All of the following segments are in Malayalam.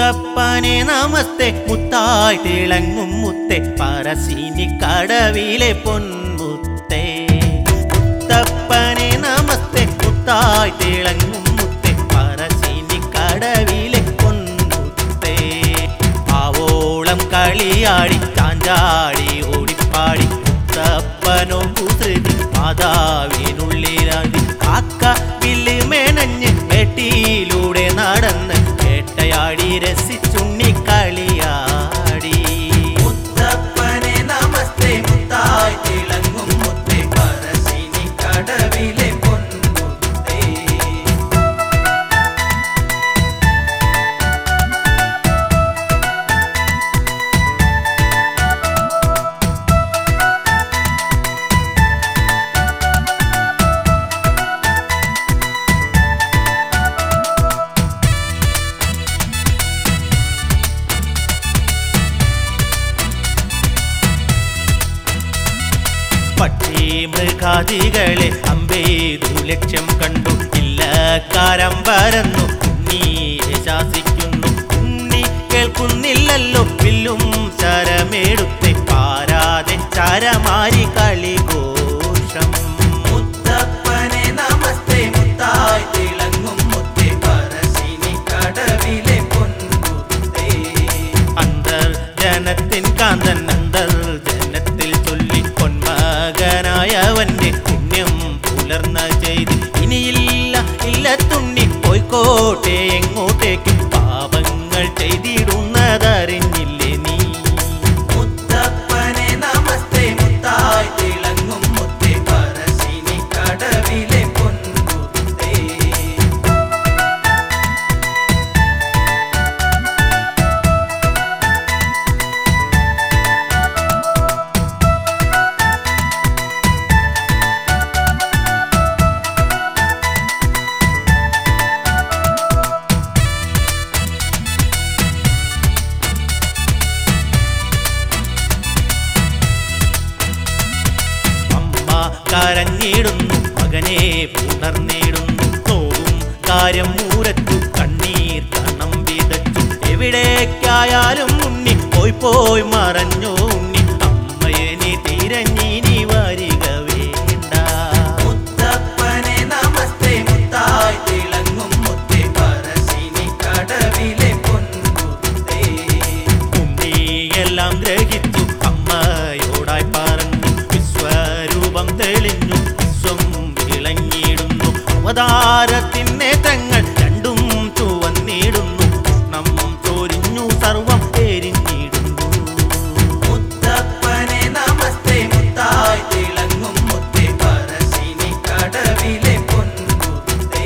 മുത്തപ്പനെ നമസ്തേ മുത്തായി തിളങ്ങും മുത്തേ പറശ്ശിനി കടവിലെ പൊൻമുത്തേ മുത്തപ്പനെ നമസ്തേ മുത്തായി തിളങ്ങും മുത്തേ പറശ്ശിനി കടവിലെ പൊൻമുത്തേ ആവോളം കളിയാടി ചാഞ്ചാടി ഓടിപ്പാടി മുത്തപ്പനോ കുസൃതി മാതാവിനുള്ളിലാടി കാക്ക വില്ല് മെനഞ്ഞ് വെട്ടിയിലൂടെ നടന്ന് വേട്ടയാടി രസിച്ചുണ്ണി കളിയാടി മുത്തപ്പനെ നമസ്തേ മുത്തായി തിളങ്ങും മുത്തേ പറശ്ശിനി കടവിലെ പൊൻമുത്തേ പക്ഷി മൃഗാദികളെ അമ്പേതു ലക്ഷ്യം കണ്ടു ഇല്ലക്കാരം പരന്നു ഉണ്ണീരെ ശാസിക്കുന്നു ഉണ്ണി കേൾക്കുന്നില്ലല്ലോ വില്ലും ശരമെടുത്തെ പാരാതെ ചരമാരി കളിഘോഷം മുത്തപ്പനെ നമസ്തേ മുത്തായി തിളങ്ങും മുത്തേ പറശ്ശിനി കടവിലെ പൊൻമുത്തേ അന്തർജനത്തിൻ കാന്തൻ അന്തർജനത്തിൽ ചൊല്ലി പൊന്മകനായവന്റെ പുണ്യം പുലർന്ന ചെയ്ത് ഇനിയില്ല ഇല്ല തുണ്ണി പോയിക്കോട്ടെ എങ്ങോട്ടേക്കും പാപങ്ങൾ ചെയ്തിടുന്നതറിഞ്ഞില്ലേ നീ മുത്തപ്പനെ നമസ്തേ മുത്തായി തിളങ്ങും മുത്തേ പറശ്ശിനി കടവിലെ പൊൻമുത്തേ അമ്മ കരഞ്ഞിടുന്നു മകനെ പുണർന്നിടുന്നു നോവും കാര്യം മൂരച്ചു കണ്ണീർ കണം വിതച്ചു എവിടേക്കായാലും ഉണ്ണി പോയി പോയി മറഞ്ഞു ഉണ്ണി അമ്മയെ നീ തിരഞ്ഞിനി വരിക വേണ്ട മുത്തപ്പനെ നമസ്തേ മുത്തായി തിളങ്ങും മുത്തേ പറശ്ശിനി കടവിലെ പൊൻമുത്തേ ഉണ്ണിയെല്ലാം ഗ്രഹിച്ചു അമ്മയോടായി പറഞ്ഞു വിശ്വരൂപം തെളിഞ്ഞു വിശ്വം വിളങ്ങിയിടുന്നു അവതാരത്തിൻ നേത്രങ്ങൾ രണ്ടും ചുവന്നിടുന്നു കൃഷ്ണം ചോരിഞ്ഞു സർവം എരിഞ്ഞിടുന്നു മുത്തപ്പനെ നമസ്തേ മുത്തായി തിളങ്ങും മുത്തേ പറശ്ശിനി കടവിലെ പൊൻമുത്തേ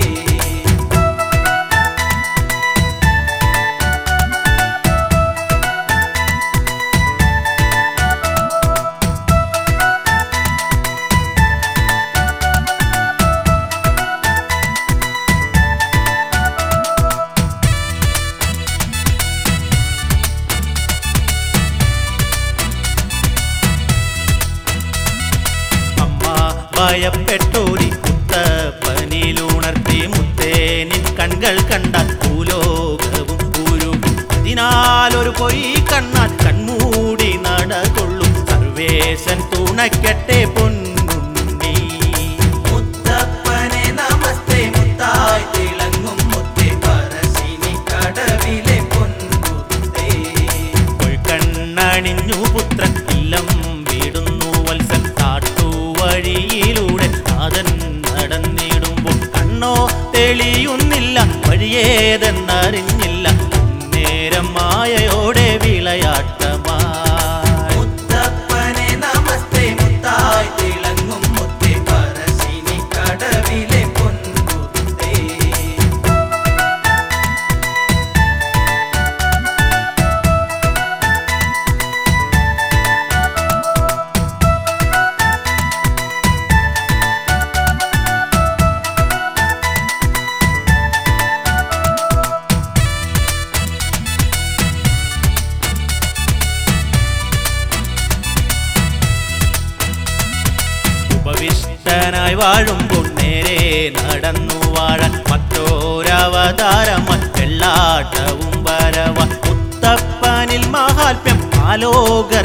അമ്മ ഭയപ്പെട്ടോടി മുത്തപ്പനിലുണർത്തി മുത്തേനിൻ കൺകൾ കണ്ടാൽ ഭൂലോകവും ഉരുകും അതിനാലൊരു പൊയ് കണ്ണാൽ കൺമൂടി നടകൊള്ളും സർവേശൻ തുണയ്ക്കട്ടെ പൊന്നുണ്ണി മുത്തപ്പനെ നമസ്തേ മുത്തായി തിളങ്ങും മുത്തേ പറശ്ശിനി കടവിലെ പൊൻമുത്തേ കണ്ണണിഞ്ഞു പുത്രൻ ഇല്ലം വിടുന്നു വത്സൻ കാട്ടുവഴിയിലൂടെ നാഥൻ നടന്നിടുമ്പോൾ കണ്ണോ തെളിയുന്നില്ല വഴിയേതെന്നറിഞ്ഞില്ല നേരം മായയോടെ വിളയാട്ടമായി മുത്തപ്പനെ നമസ്തേ മുത്തായി തിളങ്ങും മുത്തേ പറശ്ശിനി കടവിലെ പൊൻമുത്തേ ഉപവിഷ്ടനായി വാഴുമ്പോൾ നേരെ നടന്നു വാഴാൻ മറ്റോരവതാരമ വെള്ളാട്ടവും വരവ അലോക